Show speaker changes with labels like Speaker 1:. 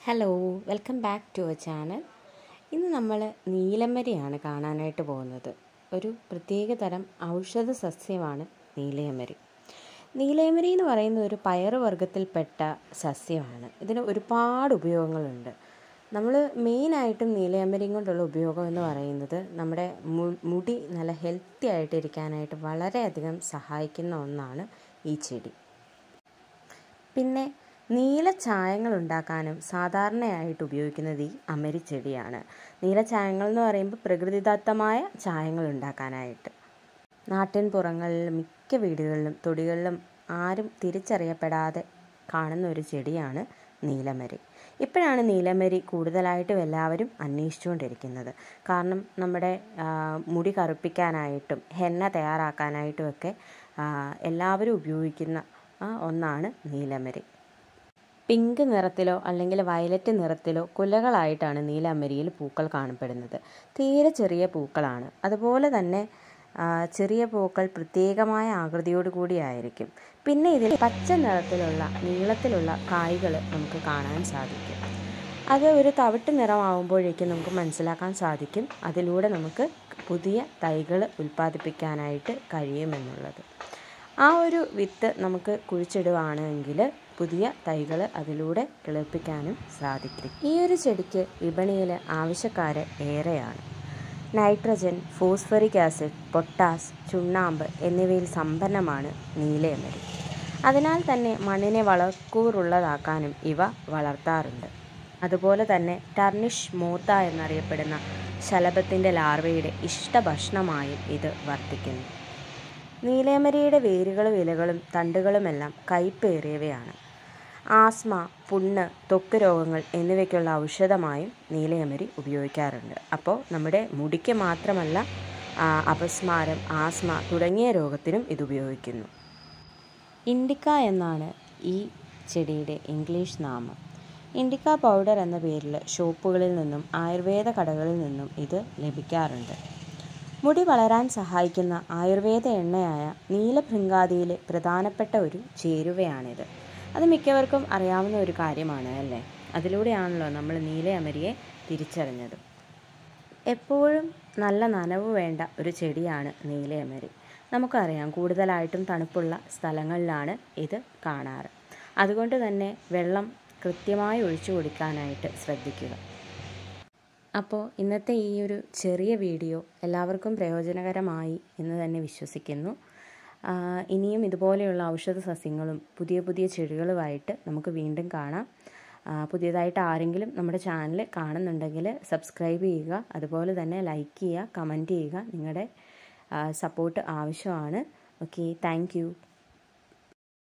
Speaker 1: hello welcome back to our channel ഇന്ന് നമ്മൾ നീലമരിയാണ് കാണാനായിട്ട് പോകുന്നത് ഒരു പ്രത്യേക തരം ഔഷധ സസ്യമാണ് നീലയമരി നീലയമരി എന്ന് പറയുന്ന ഒരു പയറുവർഗത്തിൽപ്പെട്ട സസ്യമാണ് ഇതിന് ഒരുപാട് ഉപയോഗങ്ങളുണ്ട് നമ്മൾ മെയിനായിട്ടും നീലയമരിയും കൊണ്ടുള്ള ഉപയോഗം എന്ന് പറയുന്നത് നമ്മുടെ മു- മുടി നല്ല ഹെൽത്തി ആയിട്ടിരിക്കാനായിട്ട് വളരെയധികം സഹായിക്കുന്ന ഒന്നാണ് ഈ ചെടി പിന്നെ നീല ചായങ്ങൾ ഉണ്ടാക്കാനും സാധാരണയായിട്ട് ഉപയോഗിക്കുന്നത് ഈ അമരിച്ചെടിയാണ് നീല ചായങ്ങൾ എന്ന് പറയുമ്പോൾ പ്രകൃതിദത്തമായ ചായങ്ങൾ ഉണ്ടാക്കാനായിട്ട് നാട്ടിൻ പുറങ്ങളിൽ മിക്ക വീടുകളിലും തൊടികളിലും ആരും തിരിച്ചറിയപ്പെടാതെ കാണുന്ന ഒരു ചെടിയാണ് നീലമരി ഇപ്പോഴാണ് നീലമരി കൂടുതലായിട്ടും എല്ലാവരും അന്വേഷിച്ചുകൊണ്ടിരിക്കുന്നത് കാരണം നമ്മുടെ ആ, മുടി കറുപ്പിക്കാനായിട്ടും ഹെന്ന തയ്യാറാക്കാനായിട്ടുമൊക്കെ ആ, എല്ലാവരും ഉപയോഗിക്കുന്ന ആ, ഒന്നാണ് നീലമരി പിങ്ക് നിറത്തിലോ അല്ലെങ്കിൽ വയലറ്റ് നിറത്തിലോ കുലകളായിട്ടാണ് നീലമരിയിൽ പൂക്കൾ കാണപ്പെടുന്നത് തീരെ ചെറിയ പൂക്കളാണ് അതുപോലെ തന്നെ ആ, ചെറിയ പൂക്കൾ പ്രത്യേകമായ ആകൃതിയോട് കൂടിയായിരിക്കും പിന്നെ ഇതിൽ പച്ച നിറത്തിലുള്ള നീളത്തിലുള്ള കായ്കൾ നമുക്ക് കാണാൻ സാധിക്കും അത് ഒരു തവിട്ട് നിറമാവുമ്പോഴേക്കും നമുക്ക് മനസ്സിലാക്കാൻ സാധിക്കും അതിലൂടെ നമുക്ക് പുതിയ തൈകൾ ഉൽപ്പാദിപ്പിക്കാനായിട്ട് കഴിയുമെന്നുള്ളത് ആ ഒരു വിത്ത് നമുക്ക് കുഴിച്ചിടുകയാണെങ്കിൽ പുതിയ തൈകൾ അതിലൂടെ കിളിർപ്പിക്കാനും സാധിക്കും ഈ ഒരു ചെടിക്ക് വിപണിയിൽ ആവശ്യക്കാർ ഏറെയാണ് നൈട്രജൻ ഫോസ്ഫറിക് ആസിഡ് പൊട്ടാസ് ചുണ്ണാമ്പ് എന്നിവയിൽ സമ്പന്നമാണ് നീലയമരി അതിനാൽ തന്നെ മണ്ണിനെ വളക്കൂറുള്ളതാക്കാനും ഇവ വളർത്താറുണ്ട് അതുപോലെ തന്നെ ടർണിഷ് മോത്ത എന്നറിയപ്പെടുന്ന ശലഭത്തിൻ്റെ ലാർവയുടെ ഇഷ്ടഭക്ഷണമായും ഇത് വർത്തിക്കുന്നു നീലയമരിയുടെ വേരുകളും ഇലകളും തണ്ടുകളുമെല്ലാം കയ്പേറിയവയാണ് ആസ്മ പുണ്ണ് ത്വക്ക് രോഗങ്ങൾ എന്നിവയ്ക്കുള്ള ഔഷധമായും നീലയമരി ഉപയോഗിക്കാറുണ്ട് അപ്പോൾ നമ്മുടെ മുടിക്ക് മാത്രമല്ല ആ, അപസ്മാരം ആസ്മ തുടങ്ങിയ രോഗത്തിനും ഇത് ഉപയോഗിക്കുന്നു ഇൻഡിക്ക എന്നാണ് ഈ ചെടിയുടെ ഇംഗ്ലീഷ് നാമം ഇൻഡിക്ക പൗഡർ എന്ന പേരിൽ ഷോപ്പുകളിൽ നിന്നും ആയുർവേദ കടകളിൽ നിന്നും ഇത് ലഭിക്കാറുണ്ട് മുടി വളരാൻ സഹായിക്കുന്ന ആയുർവേദ എണ്ണയായ നീലഭൃങ്കാതിയിലെ പ്രധാനപ്പെട്ട ഒരു ചേരുവയാണിത് അത് മിക്കവർക്കും അറിയാവുന്ന ഒരു കാര്യമാണ് അല്ലേ അതിലൂടെയാണല്ലോ നമ്മൾ നീലയമരിയെ തിരിച്ചറിഞ്ഞത് എപ്പോഴും നല്ല നനവ് വേണ്ട ഒരു ചെടിയാണ് നീലയമരി നമുക്കറിയാം കൂടുതലായിട്ടും തണുപ്പുള്ള സ്ഥലങ്ങളിലാണ് ഇത് കാണാറ് അതുകൊണ്ട് തന്നെ വെള്ളം കൃത്യമായി ഒഴിച്ചു കൊടുക്കാനായിട്ട് ശ്രദ്ധിക്കുക അപ്പോൾ ഇന്നത്തെ ഈ ഒരു ചെറിയ വീഡിയോ എല്ലാവർക്കും പ്രയോജനകരമായി എന്ന് തന്നെ വിശ്വസിക്കുന്നു ആ, ഇനിയും ഇതുപോലെയുള്ള ഔഷധ സസ്യങ്ങളും പുതിയ പുതിയ ചെടികളുമായിട്ട് നമുക്ക് വീണ്ടും കാണാം ആ, പുതിയതായിട്ട് ആരെങ്കിലും നമ്മുടെ ചാനൽ കാണുന്നുണ്ടെങ്കിൽ സബ്സ്ക്രൈബ് ചെയ്യുക അതുപോലെ തന്നെ ലൈക്ക് ചെയ്യുക കമൻറ്റ് ചെയ്യുക നിങ്ങളുടെ സപ്പോർട്ട് ആവശ്യമാണ് ഓക്കെ താങ്ക്